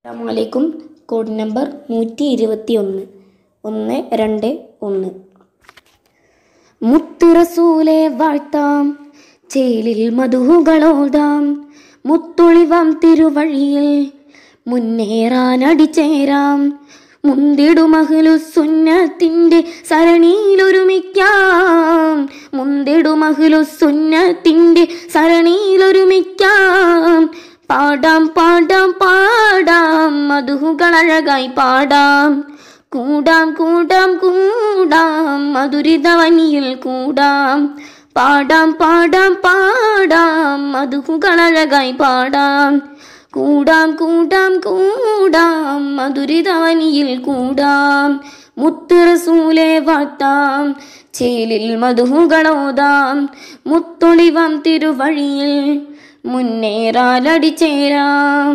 അസ്സാമലൈക്കും code number നൂറ്റി ഇരുപത്തി ഒന്ന് ഒന്ന് രണ്ട് ഒന്ന് മുത്തുറസൂലെ വാഴ്ത്താം ചേലിൽ മധുകളോതാം മുത്തൊളിവാം തിരുവഴിയിൽ മുന്നേറാൻ അടിച്ചേരാം മുന്തിടുമഹലു സുന്നത്തിൻ്റെ സരണിയിലൊരുമിക്കാം മുന്തിടുമഹലു സുന്നത്തിൻ്റെ സരണിയിലൊരുമിക്കാം പാടാം പാടാം പാടാം മധുകളഴകായി പാടാം കൂടാം കൂടാം കൂടാം മധുരിതവനിയിൽ കൂടാം പാടാം പാടാം പാടാം മധുകളഴകായി പാടാം കൂടാം കൂടാം കൂടാം മധുരിതവനിയിൽ കൂടാം മുത്തുറസൂലെ വാഴ്ത്താം ചേലിൽ മധുകളോതാം മുത്തൊളിവാം തിരുവഴിയിൽ മുന്നേറാലടിച്ചേരാം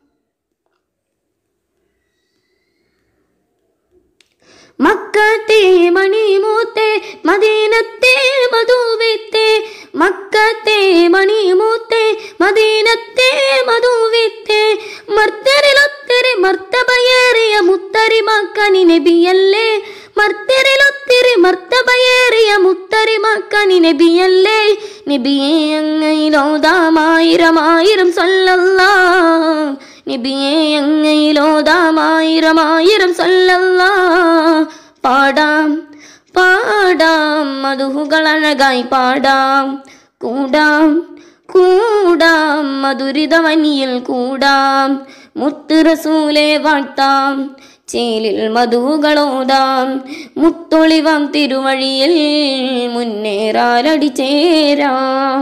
മക്കത്തെ മണിമൂത്തെ മദീനത്തെ മധുവിത്തെ മക്കത്തെ മണിമൂത്തെ മദീനത്തെ മധുവിത്തെ മർത്തരിലൊത്തിരി മർത്തബയേറിയ മുത്തരി മക്കനി നബിയല്ലേ മർത്തരിലൊത്തിരി മർത്തബയേറിയ മുത്തരി മക്കനി നബിയല്ലേ നബിയെ അങ്ങയിലോതാമായിരമായിരം സല്ലല്ലാ നബിയെ അങ്ങയിലോതാമായിരമായിരം സല്ലല്ലാ പാടാം പാടാം മധുകളഴകായി പാടാം കൂടാം കൂടാം മധുരിതവനിയിൽ കൂടാം മുത്തുറസൂലെ വാഴ്ത്താം ചേലിൽ മധുകളോടാം മുത്തൊളിവാം തിരുവഴിയിൽ മുന്നേറാലടിച്ചേരാം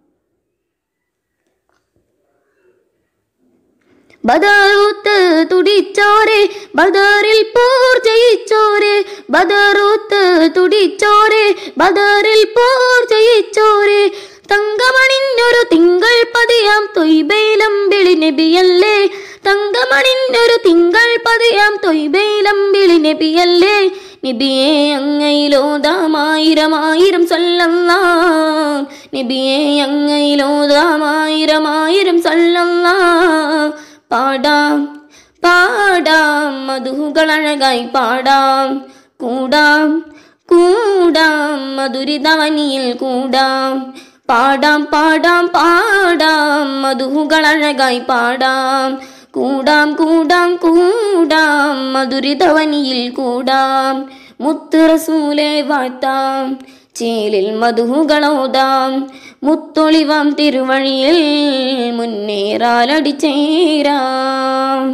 ബദറൂത്ത് തുടിച്ചോരെ ബദറിൽ പോർ ജയിച്ചോരെ ബദറൂത്ത് തുടിച്ചോരെ ബദറിൽ പോർ ജയിച്ചോരെ തങ്കമണിഞ്ഞൊരു തിങ്കൾ പതിയാം തൊയ്ബയിലം വിളി നബിയല്ലേ തങ്കമണിഞ്ഞൊരു തിങ്കൾ പതിയാം തൊയ്ബയിലം വിളി നബിയല്ലേ നബിയെ അങ്ങയിലോതാമായിരമായിരം സല്ലല്ലാ നബിയെ അങ്ങയിലോതാമായിരമായിരം സല്ലല്ലാ പാടാം പാടാം മധുകളഴകായി പാടാം കൂടാം കൂടാം മധുരിതവനിയിൽ കൂടാം പാടാം പാടാം പാടാം മധുകളഴകായി പാടാം കൂടാം കൂടാം കൂടാം മധുരിതവനിയിൽ കൂടാം മുത്തുറസൂലെ വാഴ്ത്താം ചേലിൽ മധുകളോതാം മുത്തൊളിവാം തിരുവഴിയിൽ മുന്നേറാലടിച്ചേരാം